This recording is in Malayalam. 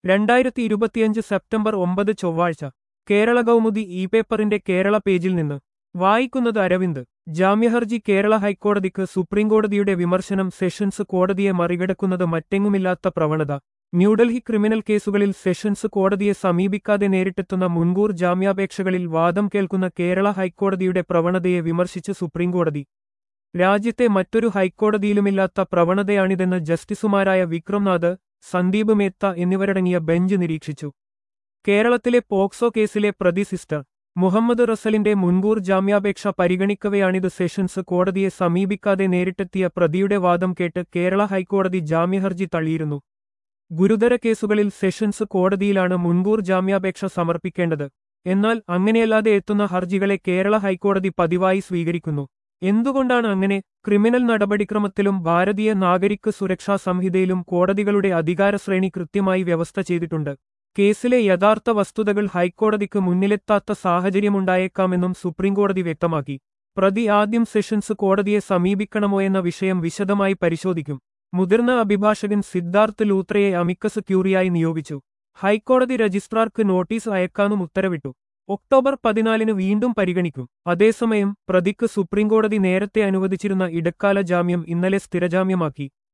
രണ്ടായിരത്തി ഇരുപത്തിയഞ്ച് സെപ്റ്റംബർ ഒമ്പത് ചൊവ്വാഴ്ച കേരള കൗമുദി ഇ പേപ്പറിന്റെ കേരള പേജിൽ നിന്ന് വായിക്കുന്നത് അരവിന്ദ് ജാമ്യഹർജി കേരള ഹൈക്കോടതിക്ക് സുപ്രീംകോടതിയുടെ വിമർശനം സെഷൻസ് കോടതിയെ മറികടക്കുന്നത് മറ്റെങ്ങുമില്ലാത്ത പ്രവണത ന്യൂഡൽഹി ക്രിമിനൽ കേസുകളിൽ സെഷൻസ് കോടതിയെ സമീപിക്കാതെ നേരിട്ടെത്തുന്ന മുൻകൂർ ജാമ്യാപേക്ഷകളിൽ വാദം കേൾക്കുന്ന കേരള ഹൈക്കോടതിയുടെ പ്രവണതയെ വിമർശിച്ച് സുപ്രീംകോടതി രാജ്യത്തെ മറ്റൊരു ഹൈക്കോടതിയിലുമില്ലാത്ത പ്രവണതയാണിതെന്ന് ജസ്റ്റിസുമാരായ വിക്രംനാഥ് സന്ദീപ് മേത്ത എന്നിവരടങ്ങിയ ബെഞ്ച് നിരീക്ഷിച്ചു കേരളത്തിലെ പോക്സോ കേസിലെ പ്രതി സിസ്റ്റർ മുഹമ്മദ് റസലിന്റെ മുൻകൂർ ജാമ്യാപേക്ഷ പരിഗണിക്കവെയാണിത് സെഷൻസ് കോടതിയെ സമീപിക്കാതെ നേരിട്ടെത്തിയ പ്രതിയുടെ വാദം കേട്ട് കേരള ഹൈക്കോടതി ജാമ്യഹർജി തള്ളിയിരുന്നു ഗുരുതര കേസുകളിൽ സെഷൻസ് കോടതിയിലാണ് മുൻകൂർ ജാമ്യാപേക്ഷ സമർപ്പിക്കേണ്ടത് എന്നാൽ അങ്ങനെയല്ലാതെ എത്തുന്ന ഹർജികളെ കേരള ഹൈക്കോടതി പതിവായി സ്വീകരിക്കുന്നു എന്തുകൊണ്ടാണ് അങ്ങനെ ക്രിമിനൽ നടപടിക്രമത്തിലും ഭാരതീയ നാഗരിക സുരക്ഷാ സംഹിതയിലും കോടതികളുടെ അധികാരശ്രേണി കൃത്യമായി വ്യവസ്ഥ ചെയ്തിട്ടുണ്ട് കേസിലെ യഥാർത്ഥ വസ്തുതകൾ ഹൈക്കോടതിക്ക് മുന്നിലെത്താത്ത സാഹചര്യമുണ്ടായേക്കാമെന്നും സുപ്രീംകോടതി വ്യക്തമാക്കി പ്രതി ആദ്യം സെഷൻസ് കോടതിയെ സമീപിക്കണമോ എന്ന വിഷയം വിശദമായി പരിശോധിക്കും മുതിർന്ന അഭിഭാഷകൻ സിദ്ധാർത്ഥ് ലൂത്രയെ അമിക്കസ് ക്യൂറിയായി നിയോഗിച്ചു ഹൈക്കോടതി രജിസ്ട്രാർക്ക് നോട്ടീസ് അയക്കാനും ഉത്തരവിട്ടു ഒക്ടോബർ പതിനാലിന് വീണ്ടും പരിഗണിക്കും അതേസമയം പ്രതിക്ക് സുപ്രീംകോടതി നേരത്തെ അനുവദിച്ചിരുന്ന ഇടക്കാല ജാമ്യം ഇന്നലെ സ്ഥിരജാമ്യമാക്കി